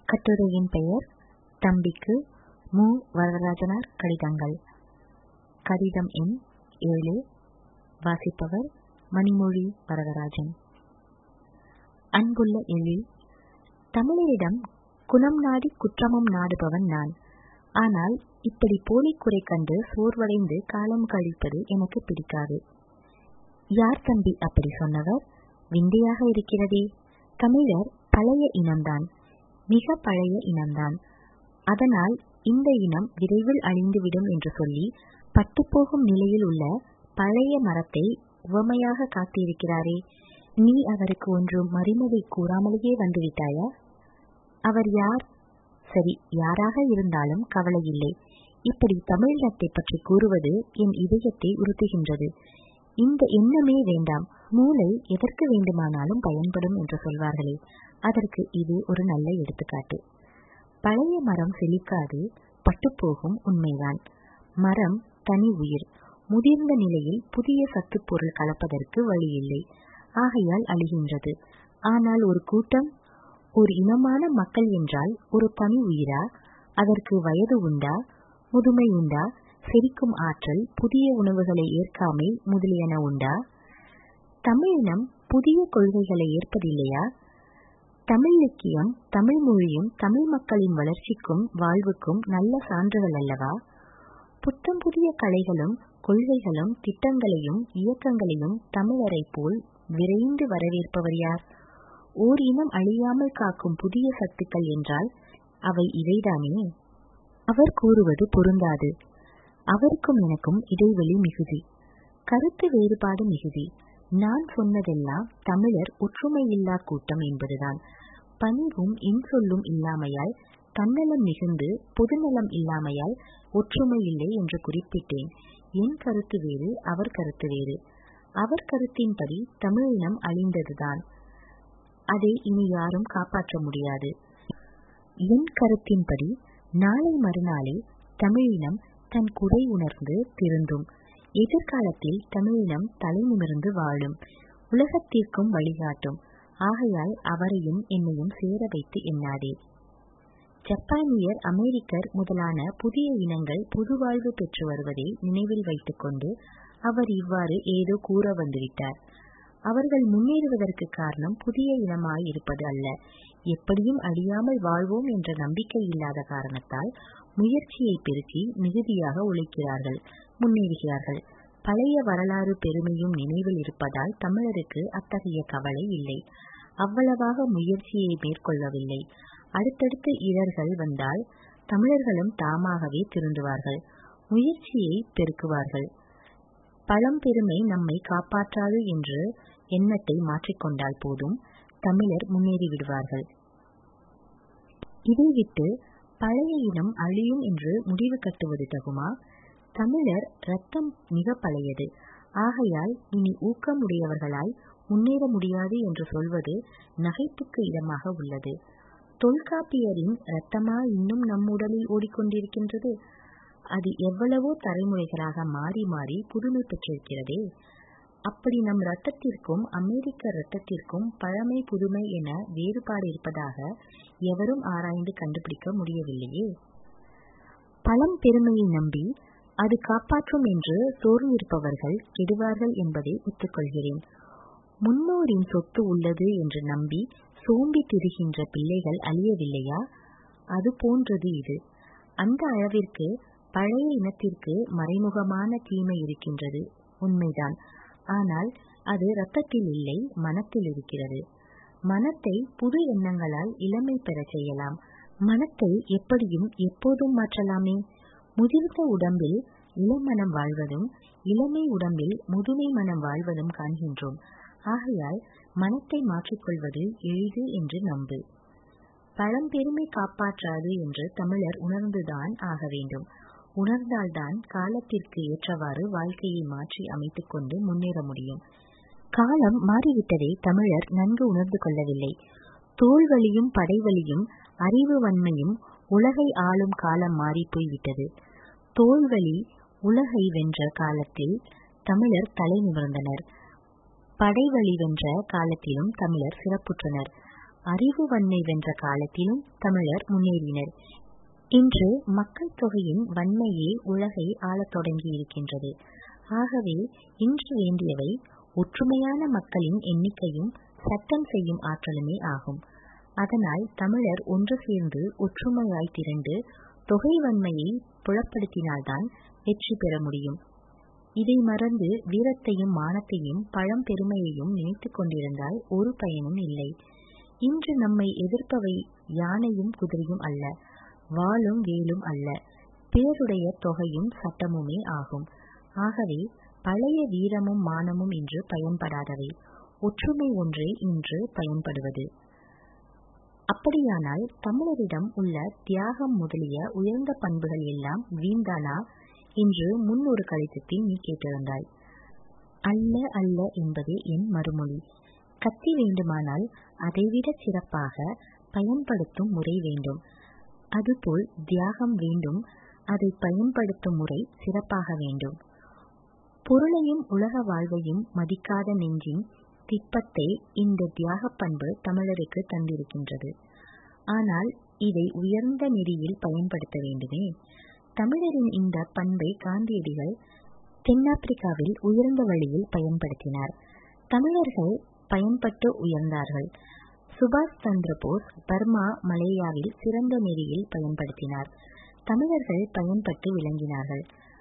கட்டுரையின் பெயர் தம்பிக்கு மு வரதராஜனார் கடிதங்கள் கடிதம் எண் ஏழு வாசிப்பவர் மணிமொழி வரதராஜன் அன்புள்ள எழில் தமிழரிடம் குணம் நாடி குற்றமும் நாடுபவன் நான் ஆனால் இப்படி போலிக்குறை கண்டு சோர்வடைந்து காலம் கழிப்பது எனக்கு பிடிக்காது யார் தம்பி அப்படி சொன்னவர் விந்தையாக இருக்கிறதே தமிழர் பழைய இனம்தான் மிக பழைய இனம்தான் அதனால் இந்த இனம் விரைவில் அழிந்துவிடும் என்று சொல்லி பட்டுப்போகும் நிலையில் உள்ள பழைய மரத்தை உவமையாக காத்திருக்கிறாரே நீ அவருக்கு ஒன்றும் மறிமதை கூறாமலேயே வந்துவிட்டாயா அவர் யார் சரி யாராக இருந்தாலும் கவலை இல்லை இப்படி தமிழினத்தை பற்றி கூறுவது என் இதயத்தை உறுத்துகின்றது இந்த எண்ணமே வேண்டாம் மூளை எதற்கு வேண்டுமானாலும் பயன்படும் என்று சொல்வார்களே அதற்கு இது ஒரு நல்ல எடுத்துக்காட்டு பழைய மரம் செழிக்காது பட்டுப்போகும் உண்மைதான் மரம் தனி உயிர் முதிர்ந்த நிலையில் புதிய சத்துப்பொருள் கலப்பதற்கு வழியில்லை ஆகையால் அழிகின்றது ஆனால் ஒரு கூட்டம் ஒரு இனமான மக்கள் என்றால் ஒரு தனி உயிரா அதற்கு வயது உண்டா முதுமை உண்டா செரிக்கும் ஆற்றல் புதிய உணவுகளை ஏற்காமை முதலியன உண்டா தமிழினம் புதிய கொள்கைகளை ஏற்பதில்லையா தமிழ் இலக்கியம் தமிழ் மொழியும் தமிழ் மக்களின் வளர்ச்சிக்கும் வாழ்வுக்கும் நல்ல சான்றுகள் அல்லவா புத்தம் புதிய கலைகளும் கொள்கைகளும் திட்டங்களையும் இயக்கங்களையும் தமிழரை போல் விரைந்து வரவேற்பவர் யார் ஓர் இனம் அழியாமல் காக்கும் புதிய சத்துக்கள் என்றால் அவை இவைதானே அவர் கூறுவது பொருந்தாது அவருக்கும் எனக்கும் இடைவெளி மிகுதி கருத்து வேறுபாடு மிகுதி நான் சொன்னதெல்லாம் தமிழர் ஒற்றுமையில்லா கூட்டம் என்பதுதான் பணிவும் இன்சொல்லும் இல்லாமையால் தன்னலம் மிகுந்து பொதுநலம் இல்லாமையால் ஒற்றுமை இல்லை என்று குறிப்பிட்டேன் என் கருத்து வேறு அவர் கருத்து வேறு அவர் கருத்தின்படி தமிழினம் அழிந்ததுதான் அதை இனி யாரும் காப்பாற்ற முடியாது என் கருத்தின்படி நாளை மறுநாளே தமிழினம் தன் குறை உணர்ந்து திருந்தும் எதிர்காலத்தில் தமிழினம் தலை நிமிர்ந்து வாழும் உலகத்திற்கும் வழிகாட்டும் ஆகையால் அவரையும் என்னையும் சேர வைத்து எண்ணாதே ஜப்பானியர் அமெரிக்கர் முதலான புதிய இனங்கள் புதுவாழ்வு பெற்று வருவதை நினைவில் வைத்துக்கொண்டு அவர் இவ்வாறு ஏதோ கூற வந்துவிட்டார் அவர்கள் முன்னேறுவதற்கு காரணம் புதிய இனமாய் இருப்பது அல்ல எப்படியும் அழியாமல் வாழ்வோம் என்ற நம்பிக்கை இல்லாத காரணத்தால் முயற்சியை பெருக்கி மிகுதியாக உழைக்கிறார்கள் முன்னேறுகிறார்கள் பழைய வரலாறு பெருமையும் நினைவில் இருப்பதால் தமிழருக்கு அத்தகைய கவலை இல்லை அவ்வளவாக முயற்சியை மேற்கொள்ளவில்லை அடுத்தடுத்து இடர்கள் வந்தால் தமிழர்களும் தாமாகவே திருந்துவார்கள் முயற்சியை பெருக்குவார்கள் பழம்பெருமை நம்மை காப்பாற்றாது என்று எண்ணத்தை மாற்றிக்கொண்டால் போதும் தமிழர் முன்னேறி விடுவார்கள் இதை விட்டு பழைய இனம் அழியும் என்று முடிவு கட்டுவது தகுமா தமிழர் ரத்தம் மிக பழையது ஆகையால் இனி ஊக்கமுடையவர்களாய் முன்னேற முடியாது என்று சொல்வது நகைப்புக்கு இடமாக உள்ளது தொல்காப்பியரின் இரத்தமா இன்னும் நம் உடலில் ஓடிக்கொண்டிருக்கின்றது அது எவ்வளவோ தலைமுறைகளாக மாறி மாறி புதுமை பெற்றிருக்கிறதே அப்படி நம் ரத்தத்திற்கும் அமெரிக்க ரத்தத்திற்கும் பழமை புதுமை என வேறுபாடு இருப்பதாக எவரும் ஆராய்ந்து கண்டுபிடிக்க முடியவில்லையே பழம் பெருமையை நம்பி அது காப்பாற்றும் என்று சோர்ந்திருப்பவர்கள் கெடுவார்கள் என்பதை ஒத்துக்கொள்கிறேன் முன்னோரின் சொத்து உள்ளது என்று நம்பி சோம்பி திரிகின்ற பிள்ளைகள் அழியவில்லையா அது போன்றது இது அந்த அளவிற்கு பழைய இனத்திற்கு மறைமுகமான தீமை இருக்கின்றது உண்மைதான் ஆனால் அது இரத்தத்தில் இல்லை மனத்தில் இருக்கிறது மனத்தை புது எண்ணங்களால் இளமை பெறச் செய்யலாம் மனத்தை எப்படியும் எப்போதும் மாற்றலாமே முதிர்ந்த உடம்பில் இளமனம் வாழ்வதும் இளமை உடம்பில் முதுமை மனம் வாழ்வதும் காண்கின்றோம் ஆகையால் மனத்தை மாற்றிக்கொள்வது எளிது என்று நம்பு பழம்பெருமை காப்பாற்றாது என்று தமிழர் உணர்ந்துதான் ஆக வேண்டும் உணர்ந்தால்தான் காலத்திற்கு ஏற்றவாறு வாழ்க்கையை மாற்றி அமைத்துக் கொண்டு முன்னேற முடியும் காலம் மாறிவிட்டதை தமிழர் நன்கு உணர்ந்து கொள்ளவில்லை தோல்வழியும் படைவழியும் அறிவு வன்மையும் உலகை ஆளும் காலம் மாறி போய்விட்டது தோல்வழி உலகை வென்ற காலத்தில் தமிழர் தலை நிமிர்ந்தனர் படைவழி வென்ற காலத்திலும் தமிழர் சிறப்புற்றனர் அறிவு வன்மை வென்ற காலத்திலும் தமிழர் முன்னேறினர் இன்று மக்கள் தொகையின் வன்மையே உலகை ஆளத் தொடங்கியிருக்கின்றது ஆகவே இன்று வேண்டியவை ஒற்றுமையான மக்களின் எண்ணிக்கையும் சட்டம் செய்யும் ஆற்றலுமே ஆகும் அதனால் தமிழர் ஒன்று சேர்ந்து ஒற்றுமையாய் திரண்டு தொகை வன்மையை புலப்படுத்தினால்தான் வெற்றி பெற முடியும் இதை மறந்து வீரத்தையும் மானத்தையும் பழம் பெருமையையும் நினைத்துக் கொண்டிருந்தால் ஒரு பயனும் இல்லை இன்று நம்மை எதிர்ப்பவை யானையும் குதிரையும் அல்ல வாளும் வேலும் அல்ல பேருடைய தொகையும் சட்டமுமே ஆகும் ஆகவே பழைய வீரமும் மானமும் இன்று பயன்படாதவை ஒற்றுமை ஒன்றே இன்று பயன்படுவது அப்படியானால் தமிழரிடம் உள்ள தியாகம் முதலிய உயர்ந்த பண்புகள் எல்லாம் வீண்தானா என்று முன் ஒரு கடிதத்தில் நீ கேட்டிருந்தாய் அல்ல அல்ல என்பதே என் மறுமொழி கத்தி வேண்டுமானால் அதைவிட சிறப்பாக பயன்படுத்தும் முறை வேண்டும் அதுபோல் தியாகம் வேண்டும் அதை பயன்படுத்தும் முறை சிறப்பாக வேண்டும் பொருளையும் உலக வாழ்வையும் மதிக்காத நெஞ்சின் திட்பத்தை இந்த தியாக பண்பு தமிழருக்கு தந்திருக்கின்றது ஆனால் இதை உயர்ந்த நெறியில் பயன்படுத்த வேண்டுமே தமிழரின் இந்த பண்பை காந்தியடிகள் தென்னாப்பிரிக்காவில் உயர்ந்த வழியில் பயன்படுத்தினார் தமிழர்கள் பயன்பட்டு உயர்ந்தார்கள் சுபாஷ் சந்திர போஸ் பர்மா மலேயாவில் சிறந்த நெறியில் பயன்படுத்தினார் தமிழர்கள் பயன்பட்டு விளங்கினார்கள்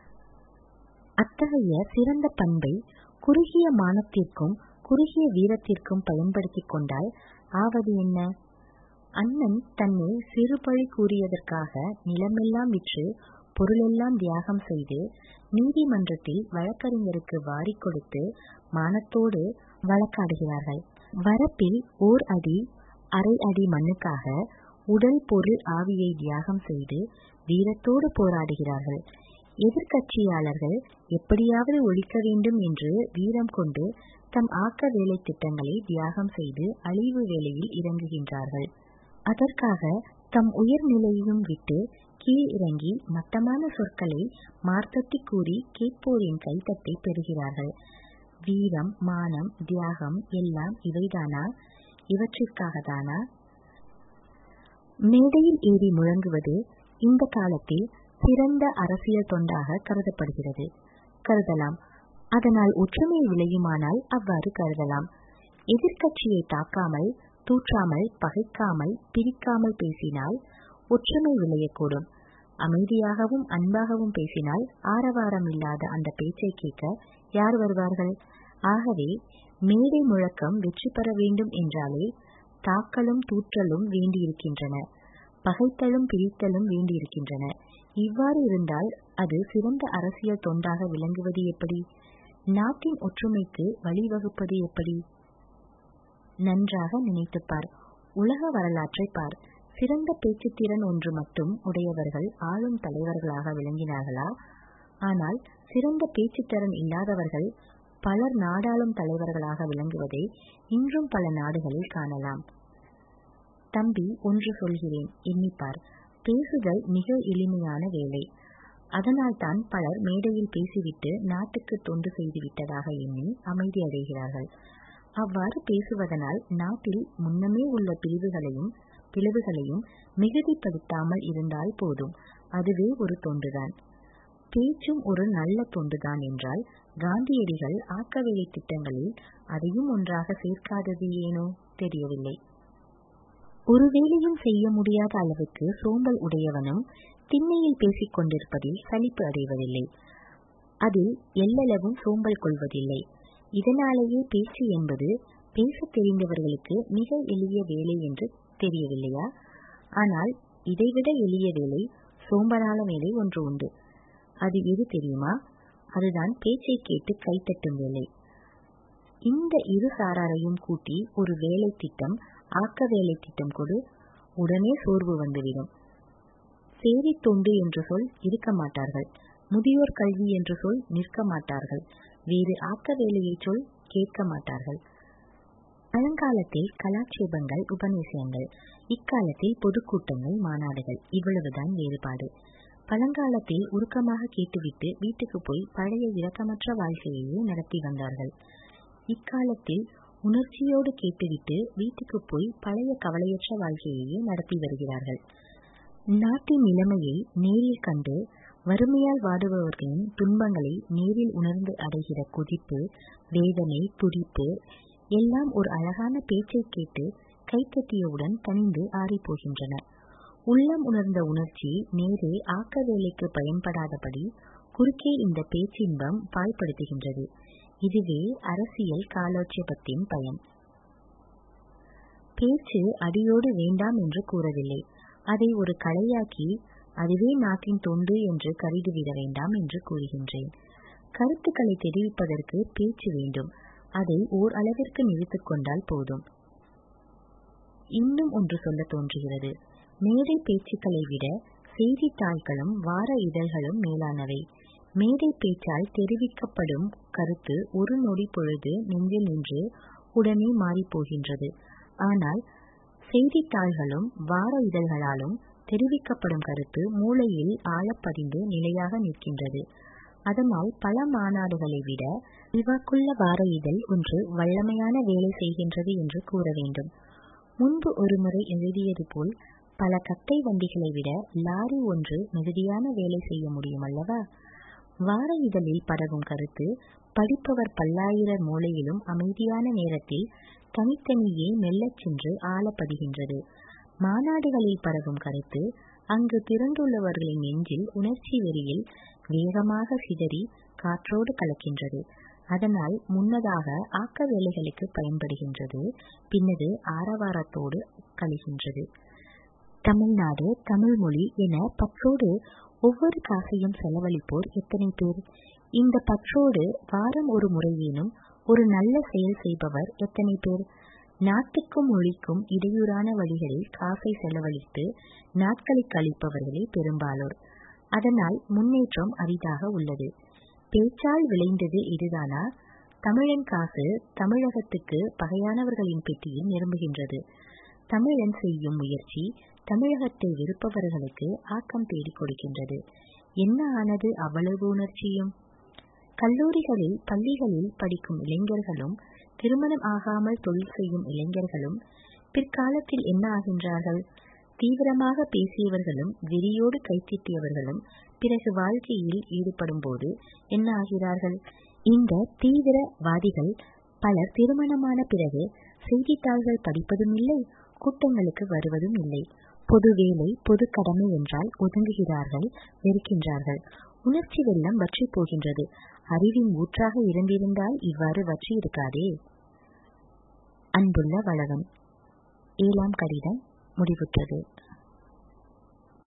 அத்தகைய சிறந்த பண்பை குறுகிய மானத்திற்கும் குறுகிய வீரத்திற்கும் பயன்படுத்திக் கொண்டால் ஆவது என்ன அண்ணன் தன்னை சிறுபழி கூறியதற்காக நிலமெல்லாம் விற்று பொருளெல்லாம் தியாகம் செய்து நீதிமன்றத்தில் வழக்கறிஞருக்கு வாரி கொடுத்து மானத்தோடு வழக்காடுகிறார்கள் வரப்பில் ஓர் அடி அரை அடி மண்ணுக்காக உடல் பொருள் ஆவியை தியாகம் செய்து வீரத்தோடு போராடுகிறார்கள் எதிர்கட்சியாளர்கள் எப்படியாவது ஒழிக்க வேண்டும் என்று வீரம் கொண்டு தம் ஆக்க வேலை திட்டங்களை தியாகம் செய்து அழிவு வேலையில் இறங்குகின்றார்கள் அதற்காக தம் உயர்நிலையையும் விட்டு கீழ் இறங்கி மட்டமான சொற்களை மார்த்தட்டி கூறி கேட்போரின் கைத்தட்டை பெறுகிறார்கள் வீரம் மானம் தியாகம் எல்லாம் இவைதானா இவற்றிற்காகத்தானா மேடையில் ஏறி முழங்குவது இந்த காலத்தில் சிறந்த அரசியல் தொண்டாக கருதப்படுகிறது கருதலாம் அதனால் ஒற்றுமை விளையுமானால் அவ்வாறு கருதலாம் எதிர்கட்சியை தாக்காமல் தூற்றாமல் பகைக்காமல் பிரிக்காமல் பேசினால் ஒற்றுமை விளையக்கூடும் அமைதியாகவும் அன்பாகவும் பேசினால் ஆரவாரம் இல்லாத அந்த பேச்சை கேட்க யார் வருவார்கள் ஆகவே மேடை முழக்கம் வெற்றி பெற வேண்டும் என்றாலே தாக்கலும் தூற்றலும் வேண்டியிருக்கின்றன பகைத்தலும் பிரித்தலும் வேண்டியிருக்கின்றன இவ்வாறு இருந்தால் அது சிறந்த அரசியல் தொண்டாக விளங்குவது எப்படி நாட்டின் ஒற்றுமைக்கு வழிவகுப்பது எப்படி நன்றாக நினைத்துப்பார் உலக வரலாற்றை பார் சிறந்த பேச்சுத்திறன் ஒன்று மட்டும் உடையவர்கள் ஆளும் தலைவர்களாக விளங்கினார்களா ஆனால் சிறந்த பேச்சுத்திறன் இல்லாதவர்கள் பலர் நாடாளும் தலைவர்களாக விளங்குவதை இன்றும் பல நாடுகளில் காணலாம் தம்பி ஒன்று சொல்கிறேன் எண்ணிப்பார் பேசுதல் மிக எளிமையான வேலை அதனால்தான் பலர் மேடையில் பேசிவிட்டு நாட்டுக்கு தொண்டு செய்து விட்டதாக எண்ணி அமைதி அடைகிறார்கள் அவ்வாறு பேசுவதனால் நாட்டில் முன்னமே உள்ள பிரிவுகளையும் பிளவுகளையும் மிகுதிப்படுத்தாமல் இருந்தால் போதும் அதுவே ஒரு தொண்டுதான் பேச்சும் ஒரு நல்ல தொண்டுதான் என்றால் காந்தியடிகள் ஆக்கவேலை திட்டங்களில் அதையும் ஒன்றாக சேர்க்காதது ஏனோ தெரியவில்லை ஒரு வேலையும் செய்ய முடியாத அளவுக்கு சோம்பல் உடையவனும் திண்ணையில் பேசிக் கொண்டிருப்பதில் சலிப்பு அடைவதில்லை அதில் எல்லளவும் சோம்பல் கொள்வதில்லை இதனாலேயே பேச்சு என்பது பேச தெரிந்தவர்களுக்கு மிக எளிய வேலை என்று தெரியவில்லையா ஆனால் இதைவிட எளிய வேலை சோம்பலான வேலை ஒன்று உண்டு அது எது தெரியுமா அதுதான் பேச்சை கேட்டு கைத்தட்டும் வேலை இந்த இரு சாராரையும் கூட்டி ஒரு வேலை திட்டம் ஆக்க வேலை திட்டம் கொடு உடனே சோர்வு வந்துவிடும் சேரி தொண்டு என்று சொல் இருக்க மாட்டார்கள் முதியோர் கல்வி என்று சொல் நிற்க மாட்டார்கள் வேறு ஆக்க வேலையை சொல் கேட்க மாட்டார்கள் பழங்காலத்தில் கலாட்சேபங்கள் உபநேசங்கள் இக்காலத்தில் பொதுக்கூட்டங்கள் மாநாடுகள் இவ்வளவுதான் வேறுபாடு பழங்காலத்தில் உருக்கமாக கேட்டுவிட்டு வீட்டுக்கு போய் பழைய இரக்கமற்ற வாழ்க்கையையே நடத்தி வந்தார்கள் இக்காலத்தில் உணர்ச்சியோடு கேட்டுவிட்டு வீட்டுக்கு போய் பழைய கவலையற்ற வாழ்க்கையையே நடத்தி வருகிறார்கள் நாட்டின் நிலைமையை நேரில் கண்டு வறுமையால் வாடுபவர்களின் துன்பங்களை நேரில் உணர்ந்து அடைகிற கொதிப்பு வேதனை துடிப்பு எல்லாம் ஒரு அழகான பேச்சை கேட்டு கைத்தட்டியவுடன் தனிந்து ஆறிப்போகின்றன உள்ளம் உணர்ந்த உணர்ச்சி நேரே ஆக்க வேலைக்கு பயன்படாதபடி குறுக்கே இந்த பேச்சின்பம் பாழ்படுத்துகின்றது இதுவே அரசியல் காலோட்சேபத்தின் பயன் பேச்சு அடியோடு வேண்டாம் என்று கூறவில்லை அதை ஒரு கலையாக்கி அதுவே நாட்டின் தொண்டு என்று கருதிவிட வேண்டாம் என்று கூறுகின்றேன் கருத்துக்களை தெரிவிப்பதற்கு பேச்சு வேண்டும் அதை ஓர் அளவிற்கு நிறுத்திக் கொண்டால் போதும் இன்னும் ஒன்று சொல்ல தோன்றுகிறது மேடை பேச்சுக்களை விட செய்தித்தாள்களும் வார இதழ்களும் மேலானவை மேடை பேச்சால் தெரிவிக்கப்படும் கருத்து ஒரு நொடி பொழுது நெஞ்சில் நின்று உடனே மாறிப் போகின்றது ஆனால் செய்தித்தாள்களும் வார இதழ்களாலும் தெரிவிக்கப்படும் கருத்து மூளையில் ஆழப்பதிந்து நிலையாக நிற்கின்றது அதனால் பல மாநாடுகளை விட இவாக்குள்ள வார இதழ் ஒன்று வல்லமையான வேலை செய்கின்றது என்று கூற வேண்டும் முன்பு ஒருமுறை எழுதியது போல் பல கட்டை வண்டிகளை விட லாரி ஒன்று மிகுதியான வேலை செய்ய முடியும் அல்லவா வார இதழில் பரவும் கருத்து படிப்பவர் பல்லாயிர மூலையிலும் அமைதியான நேரத்தில் தனித்தனியே மெல்லச் சென்று ஆழப்படுகின்றது மாநாடுகளில் பரவும் கருத்து அங்கு திரண்டுள்ளவர்களின் நெஞ்சில் உணர்ச்சி வெறியில் வேகமாக சிதறி காற்றோடு கலக்கின்றது அதனால் முன்னதாக ஆக்க வேலைகளுக்கு பயன்படுகின்றது பின்னது ஆரவாரத்தோடு கழிகின்றது தமிழ்நாடு தமிழ் மொழி என பற்றோடு ஒவ்வொரு காசையும் செலவழிப்போர் எத்தனை பேர் இந்த பற்றோடு வாரம் ஒரு முறையேனும் ஒரு நல்ல செயல் செய்பவர் எத்தனை பேர் நாட்டுக்கும் மொழிக்கும் இடையூறான வழிகளில் காசை செலவழித்து நாட்களை கழிப்பவர்களே பெரும்பாலோர் அதனால் முன்னேற்றம் அரிதாக உள்ளது பேச்சால் விளைந்தது இதுதானா தமிழன் காசு தமிழகத்துக்கு பகையானவர்களின் பெட்டியில் நிரம்புகின்றது தமிழன் செய்யும் முயற்சி தமிழகத்தை வெறுப்பவர்களுக்கு ஆக்கம் தேடிக் கொடுக்கின்றது என்ன ஆனது அவ்வளவு உணர்ச்சியும் கல்லூரிகளில் பள்ளிகளில் படிக்கும் இளைஞர்களும் திருமணம் ஆகாமல் தொழில் செய்யும் இளைஞர்களும் பிற்காலத்தில் என்ன ஆகின்றார்கள் தீவிரமாக பேசியவர்களும் வெறியோடு கைத்திட்டியவர்களும் பிறகு வாழ்க்கையில் ஈடுபடும் போது என்ன ஆகிறார்கள் இந்த தீவிரவாதிகள் பலர் திருமணமான பிறகு செய்தித்தாள்கள் படிப்பதும் இல்லை கூட்டங்களுக்கு வருவதும் இல்லை பொது வேலை பொது கடமை என்றால் ஒதுங்குகிறார்கள் வெறுக்கின்றார்கள் உணர்ச்சி வெள்ளம் வற்றி போகின்றது அறிவின் ஊற்றாக இருந்திருந்தால் இவ்வாறு வற்றி இருக்காதே அன்புள்ள வளவன் ஏழாம் கடிதம் முடிவுற்றது